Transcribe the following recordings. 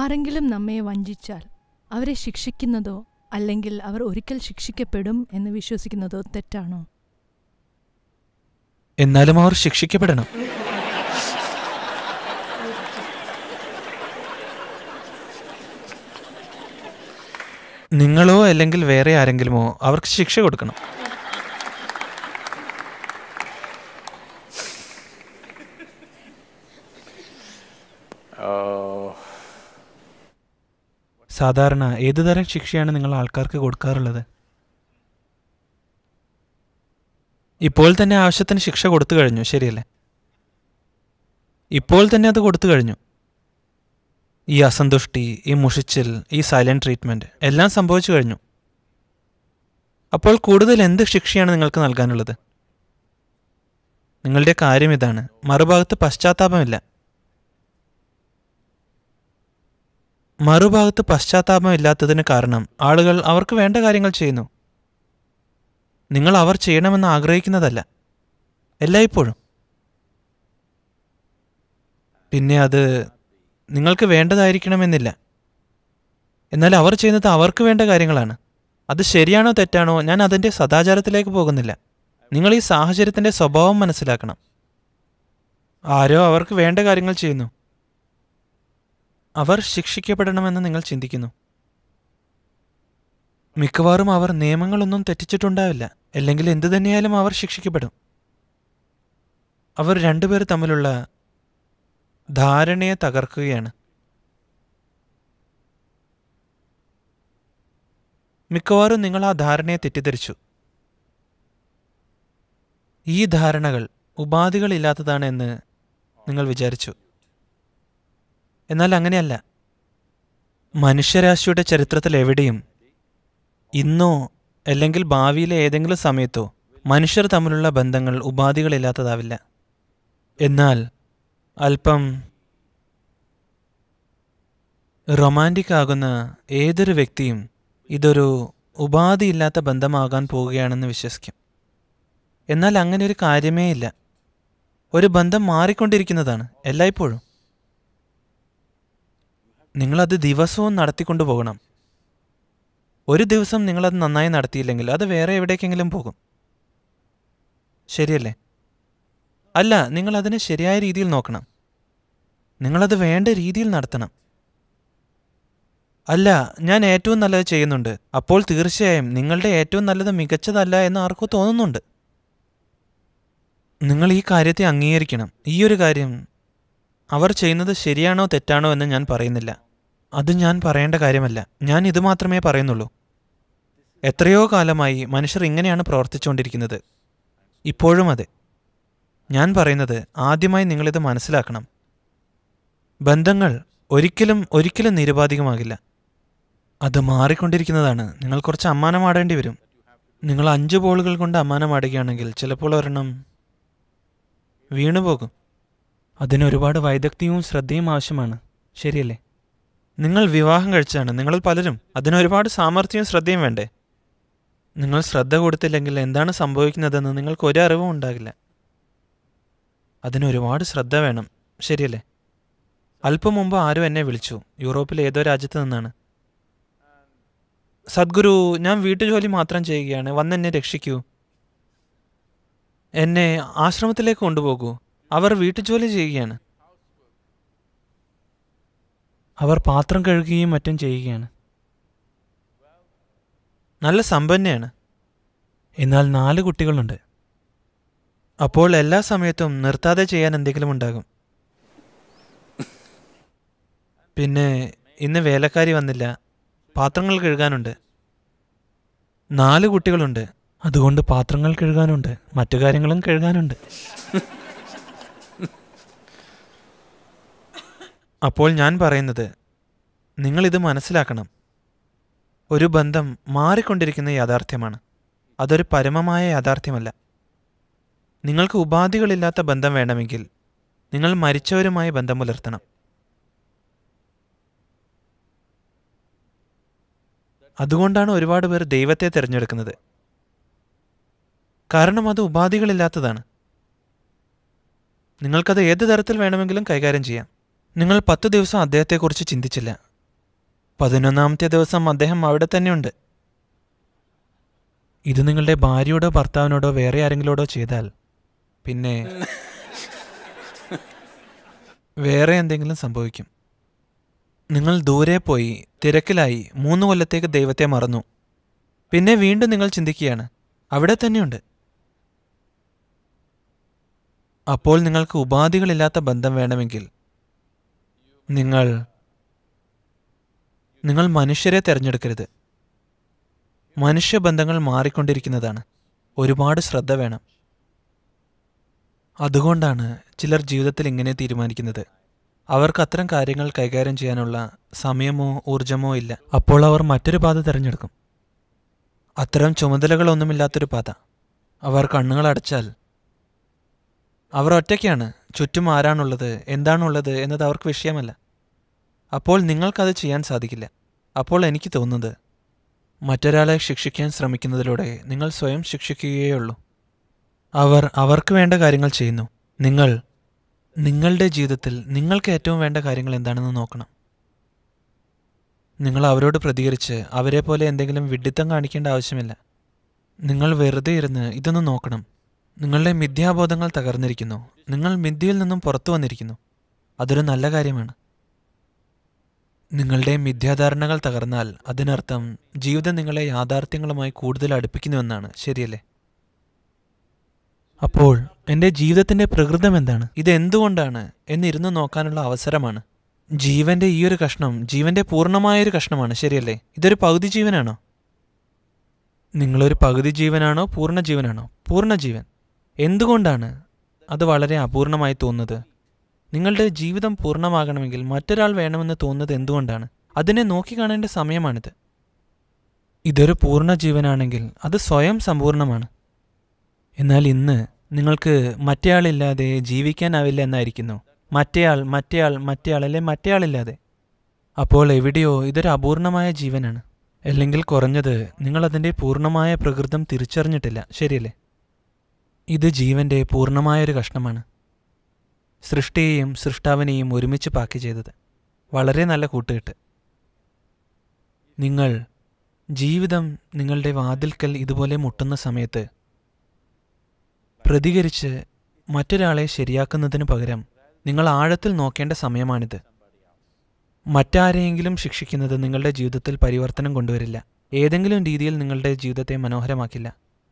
ആരെങ്കിലും നമ്മെ വഞ്ചിച്ചാൽ അവരെ ശിക്ഷിക്കുന്നതോ അല്ലെങ്കിൽ അവർ ഒരിക്കൽ ശിക്ഷിക്കപ്പെടും എന്ന് വിശ്വസിക്കുന്നതോ തെറ്റാണോ എന്നാലും അവർ ശിക്ഷിക്കപ്പെടണം നിങ്ങളോ അല്ലെങ്കിൽ വേറെ ആരെങ്കിലുമോ അവർക്ക് ശിക്ഷ കൊടുക്കണം Oh. സാധാരണ ഏതുതരം ശിക്ഷയാണ് നിങ്ങൾ ആൾക്കാർക്ക് കൊടുക്കാറുള്ളത് ഇപ്പോൾ തന്നെ ആവശ്യത്തിന് ശിക്ഷ കൊടുത്തു കഴിഞ്ഞു ശരിയല്ലേ ഇപ്പോൾ തന്നെ അത് കൊടുത്തു കഴിഞ്ഞു ഈ അസന്തുഷ്ടി ഈ മുഷിച്ചിൽ ഈ സൈലന്റ് ട്രീറ്റ്മെന്റ് എല്ലാം സംഭവിച്ചു കഴിഞ്ഞു അപ്പോൾ കൂടുതൽ എന്ത് ശിക്ഷയാണ് നിങ്ങൾക്ക് നൽകാനുള്ളത് നിങ്ങളുടെ കാര്യം ഇതാണ് മറുഭാഗത്ത് പശ്ചാത്താപമില്ല മറുഭാഗത്ത് പശ്ചാത്താപം ഇല്ലാത്തതിന് കാരണം ആളുകൾ അവർക്ക് വേണ്ട കാര്യങ്ങൾ ചെയ്യുന്നു നിങ്ങൾ അവർ ചെയ്യണമെന്ന് ആഗ്രഹിക്കുന്നതല്ല എല്ലായ്പ്പോഴും പിന്നെ അത് നിങ്ങൾക്ക് വേണ്ടതായിരിക്കണമെന്നില്ല എന്നാൽ അവർ ചെയ്യുന്നത് അവർക്ക് വേണ്ട കാര്യങ്ങളാണ് അത് ശരിയാണോ തെറ്റാണോ ഞാൻ അതിൻ്റെ സദാചാരത്തിലേക്ക് പോകുന്നില്ല നിങ്ങൾ ഈ സാഹചര്യത്തിൻ്റെ സ്വഭാവം മനസ്സിലാക്കണം ആരോ അവർക്ക് വേണ്ട കാര്യങ്ങൾ ചെയ്യുന്നു അവർ ശിക്ഷിക്കപ്പെടണമെന്ന് നിങ്ങൾ ചിന്തിക്കുന്നു മിക്കവാറും അവർ നിയമങ്ങളൊന്നും തെറ്റിച്ചിട്ടുണ്ടാവില്ല അല്ലെങ്കിൽ എന്തു തന്നെയായാലും അവർ ശിക്ഷിക്കപ്പെടും അവർ രണ്ടുപേർ തമ്മിലുള്ള ധാരണയെ തകർക്കുകയാണ് മിക്കവാറും നിങ്ങൾ ആ ധാരണയെ തെറ്റിദ്ധരിച്ചു ഈ ധാരണകൾ ഉപാധികളില്ലാത്തതാണ് എന്ന് നിങ്ങൾ വിചാരിച്ചു എന്നാൽ അങ്ങനെയല്ല മനുഷ്യരാശിയുടെ ചരിത്രത്തിൽ എവിടെയും ഇന്നോ അല്ലെങ്കിൽ ഭാവിയിലെ ഏതെങ്കിലും സമയത്തോ മനുഷ്യർ തമ്മിലുള്ള ബന്ധങ്ങൾ ഉപാധികളില്ലാത്തതാവില്ല എന്നാൽ അല്പം റൊമാൻറ്റിക് ആകുന്ന ഏതൊരു വ്യക്തിയും ഇതൊരു ഉപാധിയില്ലാത്ത ബന്ധമാകാൻ പോവുകയാണെന്ന് വിശ്വസിക്കും എന്നാൽ അങ്ങനെ ഒരു കാര്യമേ ഇല്ല ഒരു ബന്ധം മാറിക്കൊണ്ടിരിക്കുന്നതാണ് എല്ലായ്പ്പോഴും നിങ്ങളത് ദിവസവും നടത്തിക്കൊണ്ടു പോകണം ഒരു ദിവസം നിങ്ങളത് നന്നായി നടത്തിയില്ലെങ്കിൽ അത് വേറെ എവിടേക്കെങ്കിലും പോകും ശരിയല്ലേ അല്ല നിങ്ങൾ അതിനെ ശരിയായ രീതിയിൽ നോക്കണം നിങ്ങളത് വേണ്ട രീതിയിൽ നടത്തണം അല്ല ഞാൻ ഏറ്റവും നല്ലത് ചെയ്യുന്നുണ്ട് അപ്പോൾ തീർച്ചയായും നിങ്ങളുടെ ഏറ്റവും നല്ലത് മികച്ചതല്ല എന്ന് ആർക്കോ തോന്നുന്നുണ്ട് നിങ്ങൾ ഈ കാര്യത്തെ അംഗീകരിക്കണം ഈ ഒരു കാര്യം അവർ ചെയ്യുന്നത് ശരിയാണോ തെറ്റാണോ എന്ന് ഞാൻ പറയുന്നില്ല അത് ഞാൻ പറയേണ്ട കാര്യമല്ല ഞാൻ ഇത് മാത്രമേ പറയുന്നുള്ളൂ എത്രയോ കാലമായി മനുഷ്യർ ഇങ്ങനെയാണ് പ്രവർത്തിച്ചുകൊണ്ടിരിക്കുന്നത് ഇപ്പോഴും അതെ ഞാൻ പറയുന്നത് ആദ്യമായി നിങ്ങളിത് മനസ്സിലാക്കണം ബന്ധങ്ങൾ ഒരിക്കലും ഒരിക്കലും നിരുപാധികമാകില്ല അത് മാറിക്കൊണ്ടിരിക്കുന്നതാണ് നിങ്ങൾ കുറച്ച് അമ്മാനമാടേണ്ടി വരും നിങ്ങൾ അഞ്ച് ബോളുകൾ കൊണ്ട് അമ്മാനമാടുകയാണെങ്കിൽ ചിലപ്പോൾ ഒരെണ്ണം വീണുപോകും അതിന് ഒരുപാട് വൈദഗ്ധ്യവും ശ്രദ്ധയും ആവശ്യമാണ് ശരിയല്ലേ നിങ്ങൾ വിവാഹം കഴിച്ചാണ് നിങ്ങളിൽ പലരും അതിന് ഒരുപാട് സാമർഥ്യവും ശ്രദ്ധയും വേണ്ടേ നിങ്ങൾ ശ്രദ്ധ കൊടുത്തില്ലെങ്കിൽ എന്താണ് സംഭവിക്കുന്നതെന്ന് നിങ്ങൾക്ക് ഒരു അറിവും ഉണ്ടാകില്ല അതിന് ഒരുപാട് ശ്രദ്ധ വേണം ശരിയല്ലേ അല്പം മുമ്പ് ആരും എന്നെ വിളിച്ചു യൂറോപ്പിലെ ഏതോ രാജ്യത്ത് നിന്നാണ് സദ്ഗുരു ഞാൻ വീട്ടുജോലി മാത്രം ചെയ്യുകയാണ് വന്നെന്നെ രക്ഷിക്കൂ എന്നെ ആശ്രമത്തിലേക്ക് കൊണ്ടുപോകൂ അവർ വീട്ടുജോലി ചെയ്യുകയാണ് അവർ പാത്രം കഴുകുകയും മറ്റും ചെയ്യുകയാണ് നല്ല സമ്പന്നയാണ് എന്നാൽ നാല് കുട്ടികളുണ്ട് അപ്പോൾ എല്ലാ സമയത്തും നിർത്താതെ ചെയ്യാൻ എന്തെങ്കിലും ഉണ്ടാകും പിന്നെ ഇന്ന് വേലക്കാരി വന്നില്ല പാത്രങ്ങൾ കഴുകാനുണ്ട് നാല് കുട്ടികളുണ്ട് അതുകൊണ്ട് പാത്രങ്ങൾ കഴുകാനുണ്ട് മറ്റു കാര്യങ്ങളും കഴുകാനുണ്ട് അപ്പോൾ ഞാൻ പറയുന്നത് നിങ്ങളിത് മനസ്സിലാക്കണം ഒരു ബന്ധം മാറിക്കൊണ്ടിരിക്കുന്ന യാഥാർത്ഥ്യമാണ് അതൊരു പരമമായ യാഥാർത്ഥ്യമല്ല നിങ്ങൾക്ക് ഉപാധികളില്ലാത്ത ബന്ധം വേണമെങ്കിൽ നിങ്ങൾ മരിച്ചവരുമായി ബന്ധം പുലർത്തണം അതുകൊണ്ടാണ് ഒരുപാട് പേർ ദൈവത്തെ തിരഞ്ഞെടുക്കുന്നത് കാരണം അത് ഉപാധികളില്ലാത്തതാണ് നിങ്ങൾക്കത് ഏത് തരത്തിൽ വേണമെങ്കിലും കൈകാര്യം ചെയ്യാം നിങ്ങൾ പത്ത് ദിവസം അദ്ദേഹത്തെക്കുറിച്ച് ചിന്തിച്ചില്ല പതിനൊന്നാമത്തെ ദിവസം അദ്ദേഹം അവിടെ തന്നെയുണ്ട് ഇത് നിങ്ങളുടെ ഭാര്യയോടോ ഭർത്താവിനോടോ വേറെ ആരെങ്കിലോടോ ചെയ്താൽ പിന്നെ വേറെ എന്തെങ്കിലും സംഭവിക്കും നിങ്ങൾ ദൂരെ പോയി തിരക്കിലായി മൂന്ന് കൊല്ലത്തേക്ക് ദൈവത്തെ മറന്നു പിന്നെ വീണ്ടും നിങ്ങൾ ചിന്തിക്കുകയാണ് അവിടെ തന്നെയുണ്ട് അപ്പോൾ നിങ്ങൾക്ക് ഉപാധികളില്ലാത്ത ബന്ധം വേണമെങ്കിൽ നിങ്ങൾ നിങ്ങൾ മനുഷ്യരെ തിരഞ്ഞെടുക്കരുത് മനുഷ്യബന്ധങ്ങൾ മാറിക്കൊണ്ടിരിക്കുന്നതാണ് ഒരുപാട് ശ്രദ്ധ വേണം അതുകൊണ്ടാണ് ചിലർ ജീവിതത്തിൽ ഇങ്ങനെ തീരുമാനിക്കുന്നത് അവർക്ക് അത്തരം കാര്യങ്ങൾ കൈകാര്യം ചെയ്യാനുള്ള സമയമോ ഊർജമോ ഇല്ല അപ്പോൾ അവർ മറ്റൊരു പാത തിരഞ്ഞെടുക്കും അത്തരം ചുമതലകളൊന്നുമില്ലാത്തൊരു പാത അവർ കണ്ണുകൾ അടച്ചാൽ അവർ ഒറ്റയ്ക്കാണ് ചുറ്റും ആരാണുള്ളത് എന്താണുള്ളത് എന്നത് അവർക്ക് വിഷയമല്ല അപ്പോൾ നിങ്ങൾക്കത് ചെയ്യാൻ സാധിക്കില്ല അപ്പോൾ എനിക്ക് തോന്നുന്നത് മറ്റൊരാളെ ശിക്ഷിക്കാൻ ശ്രമിക്കുന്നതിലൂടെ നിങ്ങൾ സ്വയം ശിക്ഷിക്കുകയുള്ളൂ അവർ അവർക്ക് വേണ്ട കാര്യങ്ങൾ ചെയ്യുന്നു നിങ്ങൾ നിങ്ങളുടെ ജീവിതത്തിൽ നിങ്ങൾക്ക് ഏറ്റവും വേണ്ട കാര്യങ്ങൾ എന്താണെന്ന് നോക്കണം നിങ്ങൾ അവരോട് പ്രതികരിച്ച് അവരെ പോലെ എന്തെങ്കിലും വിഡ്ഢിത്തം കാണിക്കേണ്ട ആവശ്യമില്ല നിങ്ങൾ വെറുതെ ഇരുന്ന് ഇതൊന്ന് നോക്കണം നിങ്ങളുടെ മിഥ്യാബോധങ്ങൾ തകർന്നിരിക്കുന്നു നിങ്ങൾ മിഥ്യയിൽ നിന്നും പുറത്തു വന്നിരിക്കുന്നു അതൊരു നല്ല കാര്യമാണ് നിങ്ങളുടെ മിഥ്യാധാരണകൾ തകർന്നാൽ അതിനർത്ഥം ജീവിതം നിങ്ങളെ യാഥാർത്ഥ്യങ്ങളുമായി കൂടുതൽ അടുപ്പിക്കുന്നുവെന്നാണ് ശരിയല്ലേ അപ്പോൾ എൻ്റെ ജീവിതത്തിൻ്റെ പ്രകൃതം എന്താണ് ഇത് എന്തുകൊണ്ടാണ് എന്നിരുന്ന് നോക്കാനുള്ള അവസരമാണ് ജീവന്റെ ഈ ഒരു കഷ്ണം ജീവന്റെ പൂർണ്ണമായൊരു കഷ്ണമാണ് ശരിയല്ലേ ഇതൊരു പകുതി ജീവനാണോ നിങ്ങളൊരു പകുതി ജീവനാണോ പൂർണ്ണ ജീവനാണോ പൂർണ്ണ ജീവൻ എന്തുകൊണ്ടാണ് അത് വളരെ അപൂർണമായി തോന്നുന്നത് നിങ്ങളുടെ ജീവിതം പൂർണ്ണമാകണമെങ്കിൽ മറ്റൊരാൾ വേണമെന്ന് തോന്നുന്നത് എന്തുകൊണ്ടാണ് അതിനെ നോക്കിക്കാണേണ്ട സമയമാണിത് ഇതൊരു പൂർണ്ണ ജീവനാണെങ്കിൽ അത് സ്വയം സമ്പൂർണ്ണമാണ് എന്നാൽ ഇന്ന് നിങ്ങൾക്ക് മറ്റേയാളില്ലാതെ ജീവിക്കാനാവില്ല എന്നായിരിക്കുന്നു മറ്റേയാൾ മറ്റേയാൾ മറ്റേയാൾ അല്ലെ മറ്റേയാളില്ലാതെ അപ്പോൾ എവിടെയോ ഇതൊരു അപൂർണമായ ജീവനാണ് അല്ലെങ്കിൽ കുറഞ്ഞത് നിങ്ങളതിൻ്റെ പൂർണ്ണമായ പ്രകൃതം തിരിച്ചറിഞ്ഞിട്ടില്ല ശരിയല്ലേ ഇത് ജീവന്റെ പൂർണ്ണമായൊരു കഷ്ണമാണ് സൃഷ്ടിയെയും സൃഷ്ടാവിനെയും ഒരുമിച്ച് പാക്ക് ചെയ്തത് വളരെ നല്ല കൂട്ടുകെട്ട് നിങ്ങൾ ജീവിതം നിങ്ങളുടെ വാതിൽക്കൽ ഇതുപോലെ മുട്ടുന്ന സമയത്ത് പ്രതികരിച്ച് മറ്റൊരാളെ ശരിയാക്കുന്നതിന് പകരം നിങ്ങൾ ആഴത്തിൽ നോക്കേണ്ട സമയമാണിത് മറ്റാരെയെങ്കിലും ശിക്ഷിക്കുന്നത് നിങ്ങളുടെ ജീവിതത്തിൽ പരിവർത്തനം കൊണ്ടുവരില്ല ഏതെങ്കിലും രീതിയിൽ നിങ്ങളുടെ ജീവിതത്തെ മനോഹരമാക്കില്ല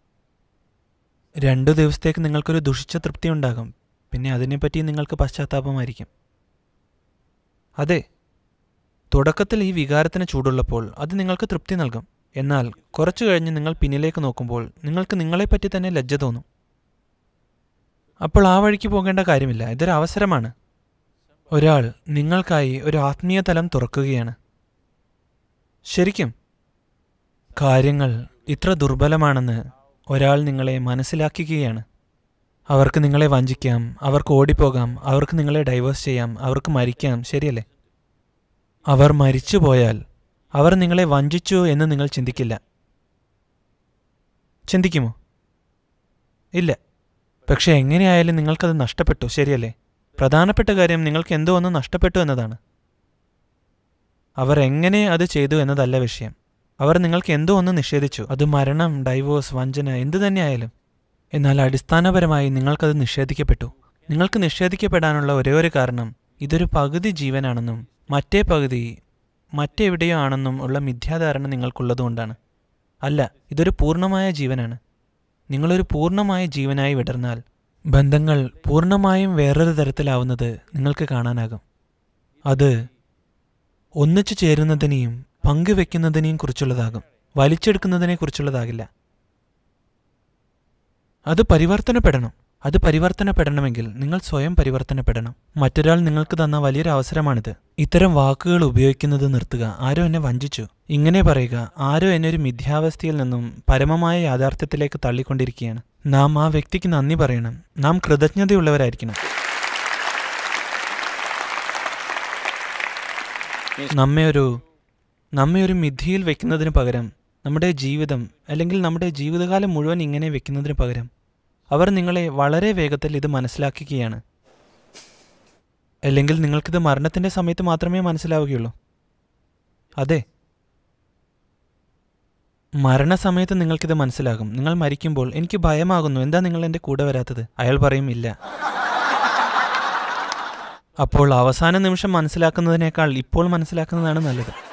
രണ്ടു ദിവസത്തേക്ക് നിങ്ങൾക്കൊരു ദുഷിച്ച തൃപ്തി ഉണ്ടാകും പിന്നെ അതിനെപ്പറ്റി നിങ്ങൾക്ക് പശ്ചാത്താപമായിരിക്കും അതെ തുടക്കത്തിൽ ഈ വികാരത്തിന് ചൂടുള്ളപ്പോൾ അത് നിങ്ങൾക്ക് തൃപ്തി നൽകും എന്നാൽ കുറച്ചു കഴിഞ്ഞ് നിങ്ങൾ പിന്നിലേക്ക് നോക്കുമ്പോൾ നിങ്ങൾക്ക് നിങ്ങളെപ്പറ്റി തന്നെ ലജ്ജ തോന്നും അപ്പോൾ ആ വഴിക്ക് പോകേണ്ട കാര്യമില്ല ഇതൊരു അവസരമാണ് ഒരാൾ നിങ്ങൾക്കായി ഒരു ആത്മീയ തലം തുറക്കുകയാണ് ശരിക്കും കാര്യങ്ങൾ ഇത്ര ദുർബലമാണെന്ന് ഒരാൾ നിങ്ങളെ മനസ്സിലാക്കുകയാണ് അവർക്ക് നിങ്ങളെ വഞ്ചിക്കാം അവർക്ക് ഓടിപ്പോകാം അവർക്ക് നിങ്ങളെ ഡൈവേഴ്സ് ചെയ്യാം അവർക്ക് മരിക്കാം ശരിയല്ലേ അവർ മരിച്ചുപോയാൽ അവർ നിങ്ങളെ വഞ്ചിച്ചു എന്ന് നിങ്ങൾ ചിന്തിക്കില്ല ചിന്തിക്കുമോ ഇല്ല പക്ഷെ എങ്ങനെയായാലും നിങ്ങൾക്കത് നഷ്ടപ്പെട്ടു ശരിയല്ലേ പ്രധാനപ്പെട്ട കാര്യം നിങ്ങൾക്ക് എന്തോ ഒന്ന് നഷ്ടപ്പെട്ടു എന്നതാണ് അവർ എങ്ങനെ അത് ചെയ്തു എന്നതല്ല വിഷയം അവർ നിങ്ങൾക്ക് എന്തോ ഒന്ന് നിഷേധിച്ചു അത് മരണം ഡൈവോഴ്സ് വഞ്ചന എന്തു തന്നെയായാലും എന്നാൽ അടിസ്ഥാനപരമായി നിങ്ങൾക്കത് നിഷേധിക്കപ്പെട്ടു നിങ്ങൾക്ക് നിഷേധിക്കപ്പെടാനുള്ള ഒരേ ഒരു കാരണം ഇതൊരു പകുതി ജീവനാണെന്നും മറ്റേ പകുതി മറ്റെവിടെയോ ആണെന്നും ഉള്ള മിഥ്യാധാരണ നിങ്ങൾക്കുള്ളതുകൊണ്ടാണ് അല്ല ഇതൊരു പൂർണ്ണമായ ജീവനാണ് നിങ്ങളൊരു പൂർണ്ണമായ ജീവനായി വിടർന്നാൽ ബന്ധങ്ങൾ പൂർണ്ണമായും വേറൊരു തരത്തിലാവുന്നത് നിങ്ങൾക്ക് കാണാനാകും അത് ഒന്നിച്ചു ചേരുന്നതിനെയും പങ്കുവെക്കുന്നതിനെയും കുറിച്ചുള്ളതാകും വലിച്ചെടുക്കുന്നതിനെ കുറിച്ചുള്ളതാകില്ല അത് പരിവർത്തനപ്പെടണം അത് പരിവർത്തനപ്പെടണമെങ്കിൽ നിങ്ങൾ സ്വയം പരിവർത്തനപ്പെടണം മറ്റൊരാൾ നിങ്ങൾക്ക് തന്ന വലിയൊരു അവസരമാണിത് ഇത്തരം വാക്കുകൾ ഉപയോഗിക്കുന്നത് നിർത്തുക ആരോ എന്നെ വഞ്ചിച്ചു ഇങ്ങനെ പറയുക ആരോ എന്നെ ഒരു മിഥ്യാവസ്ഥയിൽ നിന്നും പരമമായ യാഥാർത്ഥ്യത്തിലേക്ക് തള്ളിക്കൊണ്ടിരിക്കുകയാണ് നാം ആ വ്യക്തിക്ക് നന്ദി പറയണം നാം കൃതജ്ഞതയുള്ളവരായിരിക്കണം നമ്മെ ഒരു നമ്മെ ഒരു മിഥിയിൽ വെക്കുന്നതിന് പകരം നമ്മുടെ ജീവിതം അല്ലെങ്കിൽ നമ്മുടെ ജീവിതകാലം മുഴുവൻ ഇങ്ങനെ വെക്കുന്നതിന് പകരം അവർ നിങ്ങളെ വളരെ വേഗത്തിൽ ഇത് മനസ്സിലാക്കുകയാണ് അല്ലെങ്കിൽ നിങ്ങൾക്കിത് മരണത്തിൻ്റെ സമയത്ത് മാത്രമേ മനസ്സിലാവുകയുള്ളൂ അതെ മരണസമയത്ത് നിങ്ങൾക്കിത് മനസ്സിലാകും നിങ്ങൾ മരിക്കുമ്പോൾ എനിക്ക് ഭയമാകുന്നു എന്താ നിങ്ങൾ എൻ്റെ കൂടെ വരാത്തത് അയാൾ പറയും ഇല്ല അപ്പോൾ അവസാന നിമിഷം മനസ്സിലാക്കുന്നതിനേക്കാൾ ഇപ്പോൾ മനസ്സിലാക്കുന്നതാണ് നല്ലത്